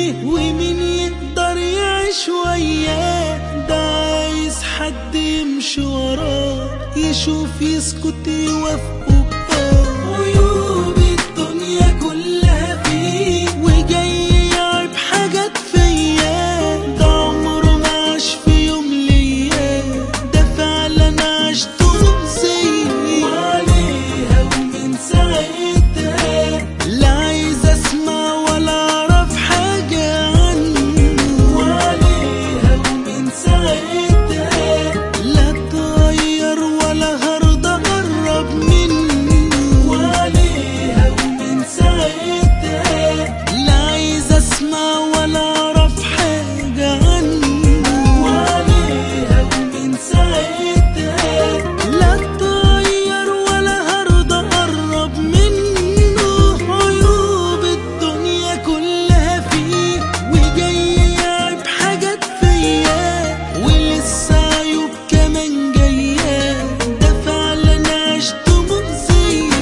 فيه ومين يقدر يعيش وياه ده عايز حد يمشي وراه يشوف يسكت يوافقه بآه. عيوب الدنيا كلها فيه وجاي يعيب حاجات فيا ده عمره ما عاش في يوم ليا ده فعلا عاش تونسي وعليها ومن ساعتها لا عايز اسمع ولا اعرف حاجة عنه وعليها ومن ساعتها لا اتغير ولا هرضى اقرب منه وعليها ومن ساعتها لا عايز اسمع ولا اعرف حاجة عنه وعليها ومن ساعتها لا اتغير ولا هرضى اقرب منه عيوب الدنيا كلها فيه وجاي يعيب حاجات فيا ولسه عيوب كمان جايه ده فعلا عشت مؤذيه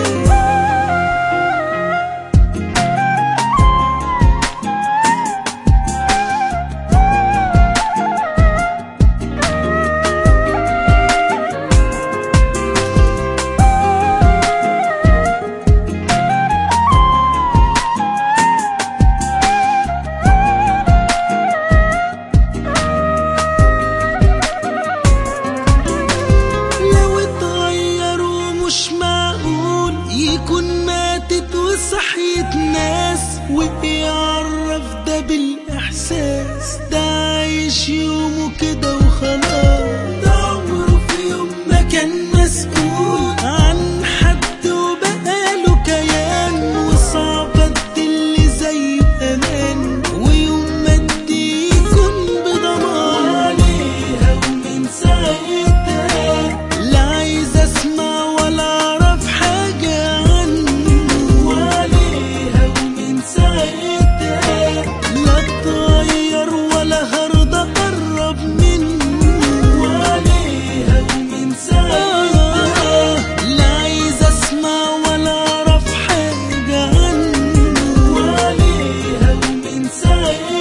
لو اتغير ومش معقول يكون ماتت وصحيت ناس وبيعرف ده بالإحساس ده عايش يومه كده وخلاص ده عمره في يوم ما كان مسؤول عن حد وبقاله كيان وصعب ادي زيه امان ويوم ما ادي يكون بضمان عليها ومن ساعتها لا عايز اسمع ولا اعرف حاجة عنه وعليها ومن ساعتها لا اتغير ولا هرضى اقرب منه وعليها ومن ساعتها لا عايز اسمع ولا اعرف حاجة عنه وعليها ومن ساعتها